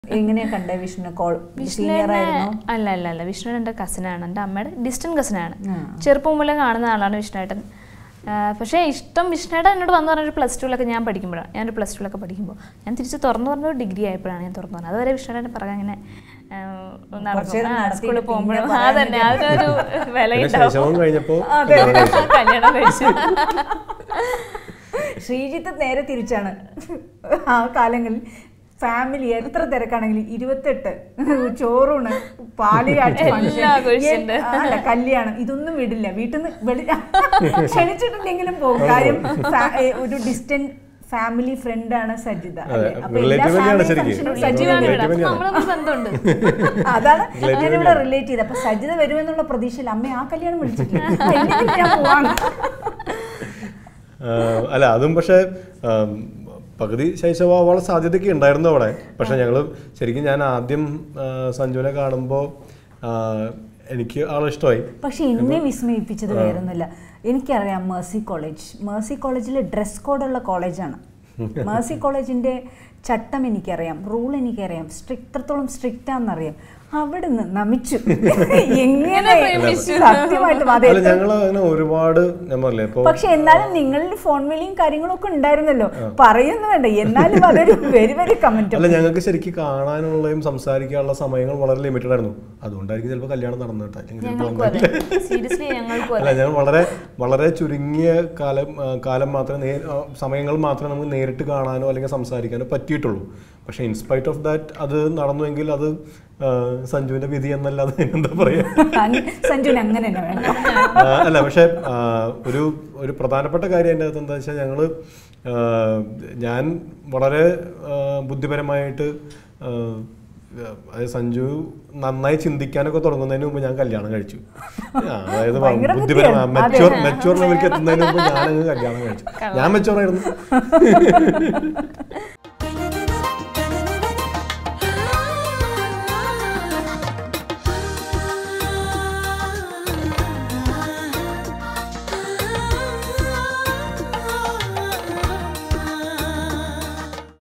എങ്ങനെയാ കണ്ടേ Vishnu call senior വിഷ്ണുവിനെ ആയിരുന്നു അല്ല അല്ല അല്ല വിഷ്ണു എൻ്റെ കസിനാണ് എൻ്റെ അമ്മയുടെ ഡിസ്റ്റന്റ് കസിനാണ് ആ. ചെറുപ്പം മുതലേ കാണുന്ന ആളാണ് വിഷ്ണുവേട്ടൻ ആ, പക്ഷേ ഇഷ്ടം വിഷ്ണുവേട്ടൻ എന്നോട് വന്നു പറഞ്ഞൊരു പ്ലസ് ടുവിലൊക്കെ ഞാൻ പഠിക്കുമ്പോഴാണ് ഞാനൊരു പ്ലസ് ടുവിലൊക്കെ പഠിക്കുമ്പോൾ ഞാൻ തിരിച്ച് തുറന്നു പറഞ്ഞ ഡിഗ്രി ആയപ്പോഴാണ് ഞാൻ തുറന്നു പറഞ്ഞത് അതുവരെ വിഷ്ണുവേട്ടൻ പറയാൻ ഇങ്ങനെ ആ, കുറച്ച് നേരം നടക്കും ആ, നടത്തിയിട്ട് സ്കൂളിൽ പിന്നെ പോകുമ്പോഴും പറയാൻ അതന്നെ അതിനൊരു പിന്നെ വിലയുണ്ടാവും ശൈശവം കഴിഞ്ഞപ്പോ അതെ. കല്യാണം കഴിച്ചു. കല്യാണം കഴിച്ചു ശ്രീജിത്ത് നേരെ തിരിച്ചാണ് ആ കാലങ്ങളിൽ ഫാമിലി എത്ര തിരക്കാണെങ്കിലും ഇരുപത്തെട്ട് ചോറൂണ് പാല് കാച്ചി എല്ലാ function, ആഘോഷിച്ചിട്ടുണ്ട്. ഏ, അല്ല കല്യാണം ഇതൊന്നും വിടില്ല വീട്ടിൽ നിന്ന് വെളി ക്ഷണിച്ചിട്ടില്ലെങ്കിലും പോകും കാര്യം ഫാ- ഏ, ഒരു ഡിസ്റ്റന്റ് ഫാമിലി ഫ്രണ്ട് ആണ് സജിത അല്ലേ? അതെ, അപ്പൊ എല്ലാ relative തന്നെയാണ് family ശരിക്കും. function ഉം relative സജീവാണ് ഇവിടെ relative അപ്പം തന്നെയാണ്. നമ്മളൊന്നും ബന്ധമുണ്ട് അതാണ് Relative ഞാൻ ഇവിടെ തന്നെയാണ്. റിലേറ്റ് ചെയ്ത് അപ്പൊ സജിത വരുമെന്നുള്ള പ്രതീക്ഷയിൽ അമ്മ ആ കല്യാണം വിളിച്ചിട്ടില്ല എങ്കിലും ഞാൻ പോവാണ് ആഹ് അല്ല അതും പക്ഷേ ആം, പകുതി ശൈശവാവാനുള്ള സാധ്യതയൊക്കെ ഉണ്ടായിരുന്നു അവിടെ പക്ഷെ ഞങ്ങൾ ശരിക്കും ഞാൻ ആദ്യം ആഹ് സഞ്ജുവിനെ കാണുമ്പോൾ എനിക്ക് ആളെ ഇഷ്ടമായി പക്ഷെ എന്നെ വിസ്മയിപ്പിച്ചത് വേറൊന്നുമില്ല എനിക്കറിയാം മേഴ്സി കോളേജ് മേഴ്സി കോളേജിൽ ഡ്രസ് കോഡുള്ള കോളേജാണ് മേഴ്സി കോളേജിന്റെ ചട്ടം എനിക്കറിയാം റൂൾ എനിക്കറിയാം സ്ട്രിക്ട് എത്രത്തോളം സ്ട്രിക്റ്റ് ആണെന്നറിയാം അവിടെ നിന്ന് നമിച്ചു എങ്ങനെ പ്രേമിച്ചു. സത്യമായിട്ടും അതെ അല്ല ഞങ്ങൾ അങ്ങനെ ഒരുപാട് ഞാൻ പറഞ്ഞില്ലേ ഇപ്പോൾ പക്ഷെ എന്നാലും നിങ്ങളിൽ ഫോൺ വിളിയും കാര്യങ്ങളും ഒക്കെ ഉണ്ടായിരുന്നല്ലോ പറയുന്നു വേണ്ട എന്നാലും അതൊരു വെരി വെരി കമന്റ് അല്ല ഞങ്ങൾക്ക് ശരിക്കും കാണാനുള്ളതും സംസാരിക്കാനുള്ള സമയങ്ങൾ വളരെ ലിമിറ്റഡ് ആയിരുന്നു അതുകൊണ്ടായിരിക്കും ചിലപ്പോൾ കല്യാണം നടന്നു കേട്ടോ അല്ലെങ്കിൽ ചിലപ്പോൾ ഞങ്ങൾക്കും അതെ സീരിയസ്ലി ഞങ്ങൾക്കും അല്ല അതെ ഞങ്ങൾ വളരെ വളരെ ചുരുങ്ങിയ കാലം ആ, കാലം മാത്രമേ നേ- ആ, സമയങ്ങൾ മാത്രമേ നമുക്ക് നേരിട്ട് കാണാനോ അല്ലെങ്കിൽ സംസാരിക്കാനോ പറ്റിയിട്ടുള്ളൂ പക്ഷേ ഇൻസ്പൈറ്റ് ഓഫ് ദാറ്റ് അത് നടന്നുവെങ്കിൽ അത് ആ, സഞ്ജുവിന്റെ വിധി എന്നല്ലാതെ എന്താ പറയാ സഞ്ജുവിന് അങ്ങനെ തന്നെ വേണം ആ, അല്ല പക്ഷേ ആ, ഒരു ഒരു പ്രധാനപ്പെട്ട കാര്യം എൻ്റെ അകത്ത് എന്താ വെച്ചാൽ ഞങ്ങൾ ഞാൻ വളരെ ആ, ബുദ്ധിപരമായിട്ട് ആ, അതായത് സഞ്ജു നന്നായി ചിന്തിക്കാനൊക്കെ തുടങ്ങുന്നതിന് മുമ്പ് ഞാൻ കല്യാണം കഴിച്ചു ആ, അതായത് ഭയങ്കര ബുദ്ധിപരമായ ബുദ്ധിയാണ്. അതെ. മെച്ചുവർ മെച്ചുവർ ലെവലിലേക്ക് എത്തുന്നതിന് മുമ്പ് ഞാനങ്ങ് കല്യാണം കഴിച്ചു ഞാൻ മെച്ചുവർ ആയിരുന്നു